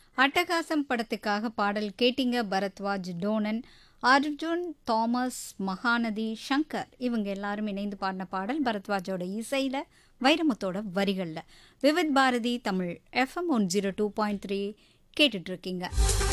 அட்டகாசம் படத்துக்காக பாடல் கேட்டிங்க பரத்வாஜ் டோனன் அர்ஜுன் தாமஸ் மகாநதி சங்கர் இவங்க எல்லாரும் இணைந்து பாடின பாடல் பரத்வாஜோட இசையில் வைரமுத்தோட வரிகளில் Vividh Bharathi Tamil FM one zero two point three கேட்டுட்ருக்கீங்க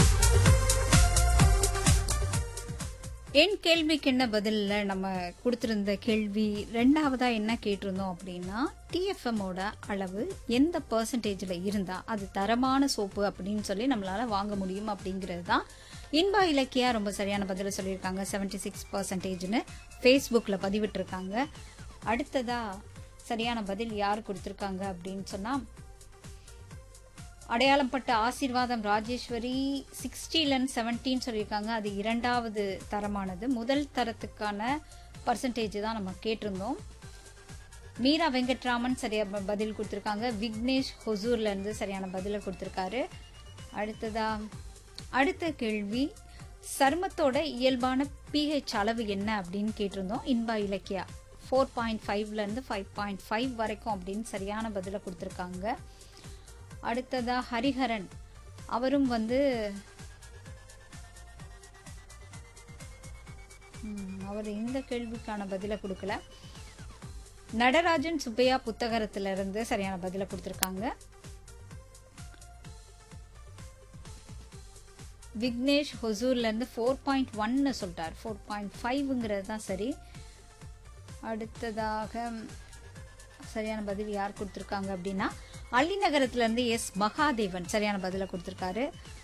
என் கேள்விக்கு என்ன பதிலில் நம்ம கொடுத்துருந்த கேள்வி ரெண்டாவதாக என்ன கேட்டிருந்தோம் அப்படின்னா டிஎஃப்எம்மோட அளவு எந்த பர்சன்டேஜில் இருந்தால் அது தரமான சோப்பு அப்படின்னு சொல்லி நம்மளால் வாங்க முடியும் அப்படிங்கிறது தான் இன்பா இலக்கியா ரொம்ப சரியான பதிலை சொல்லியிருக்காங்க செவன்டி சிக்ஸ் பர்சன்டேஜ்னு ஃபேஸ்புக்கில் பதிவிட்டிருக்காங்க அடுத்ததாக சரியான பதில் யார் கொடுத்துருக்காங்க அப்படின்னு சொன்னால் அடையாளம் பட்ட ஆசீர்வாதம் ராஜேஸ்வரி சிக்ஸ்டிலன் செவன்டீன் சொல்லியிருக்காங்க அது இரண்டாவது தரமானது முதல் தரத்துக்கான பர்சன்டேஜ் தான் நம்ம கேட்டிருந்தோம் மீரா வெங்கட்ராமன் சரியா ப- பதில் கொடுத்துருக்காங்க விக்னேஷ் ஹொசூர்ல இருந்து சரியான பதிலை கொடுத்துருக்காரு அடுத்ததா அடுத்த கேள்வி சருமத்தோட இயல்பான பிஹெச் அளவு என்ன அப்படின்னு கேட்டிருந்தோம் இன்பா இலக்கியா ஃபோர் பாயிண்ட் ஃபைவ்லேருந்து ஃபைவ் பாயிண்ட் ஃபைவ் வரைக்கும் அப்படின்னு சரியான பதிலை கொடுத்துருக்காங்க அடுத்ததா ஹரிஹரன் அவரும் வந்து ம், அவர் இந்த கேள்விக்கான பதிலை கொடுக்கல நடராஜன் சுப்பையா புத்தகரத்துல இருந்து சரியான பதிலை கொடுத்துருக்காங்க விக்னேஷ் ஹொசூர்ல இருந்து ஃபோர் பாயிண்ட் ஒன்னு சொல்லிட்டார் ஃபோர் பாயிண்ட் ஃபைவ்ங்கிறது தான் சரி அடுத்ததாக சரியான பதில் யார் கொடுத்துருக்காங்க அப்படின்னா அள்ளிநகரத்துல இருந்து எஸ் மகாதேவன் சரியான பதிலை கொடுத்துருக்காரு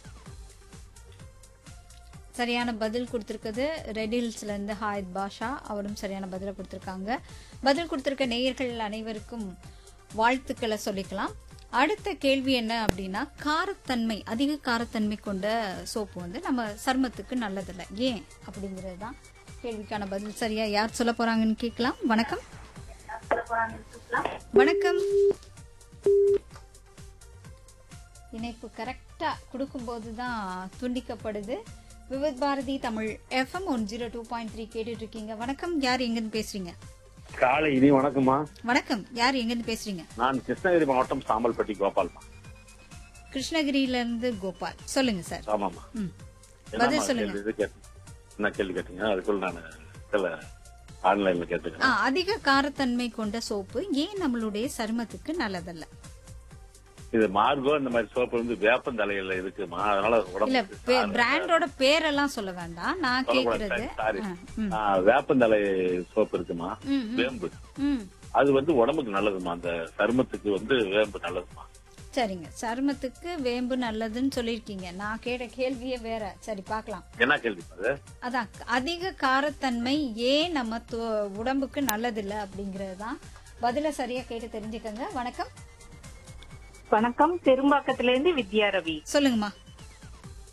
சரியான பதில் கொடுத்துருக்குது ரெட் ஹில்ஸ்ல இருந்து ஹாயத் பாஷா அவரும் சரியான பதிலை கொடுத்துருக்காங்க பதில் கொடுத்துருக்க நேயர்கள் அனைவருக்கும் வாழ்த்துக்களை சொல்லிக்கலாம் அடுத்த கேள்வி என்ன அப்படின்னா காரத்தன்மை அதிக காரத்தன்மை கொண்ட சோப்பு வந்து நம்ம சருமத்துக்கு நல்லதில்லை ஏன் அப்படிங்கிறது தான் கேள்விக்கான பதில் சரியா யார் சொல்ல போறாங்கன்னு கேட்கலாம் வணக்கம் வணக்கம் இணைப்பு கரெக்டா கொடுக்கும்போது தான் துண்டிக்கப்படுது Vividh Bharathi Tamil FM one zero two point three கேட்டுட்டு இருக்கீங்க வணக்கம் யார் எங்கேருந்து பேசுறீங்க காலை இனி வணக்கம்மா வணக்கம் யார் எங்கேருந்து பேசுறீங்க நான் கிருஷ்ணகிரி மாவட்டம் சாம்பல்பட்டி கோபால்மா கிருஷ்ணகிரியில இருந்து கோபால் சொல்லுங்க சார் ஆமாம்மா ம் என்னம்மா பதில் சொல்லுங்க. கேள்வி இது கேட்டேன் என்ன கேள்வி கேட்டீங்க அதுக்குள்ள நான் சில ஆன்லைன்ல ஆ கேட்டுக்கிறேன் அதிக காரத்தன்மை கொண்ட சோப்பு ஏன் நம்மளுடைய சருமத்துக்கு நல்லதல்ல இது மார்கோ இந்த மாதிரி சோப்பு வந்து வேப்பந்தலையில இருக்குமா அதனால இல்ல உடம்பு பிராண்டோட பேரெல்லாம் சொல்ல வேண்டாம் நான் கேக்குறது சாரி ஆ, ம், வேப்பந்தலை சோப்பு இருக்குமா ம், ம், வேம்பு ம். அது வந்து உடம்புக்கு நல்லதுமா அந்த சருமத்துக்கு வந்து வேம்பு நல்லதுமா சரிங்க சருமத்துக்கு வேம்பு நல்லதுன்னு சொல்லியிருக்கீங்க நான் கேட்ட கேள்வியே வேற சரி பார்க்கலாம் என்ன கேள்வி அது அதான் அதிக காரத்தன்மை ஏன் நம்ம து- உடம்புக்கு நல்லதில்லை அப்படிங்கிறது தான் பதில சரியா கேட்டு தெரிஞ்சுக்கங்க வணக்கம் வணக்கம் பெரும்பாக்கத்துல இருந்து வித்யா ரவி சொல்லுங்கம்மா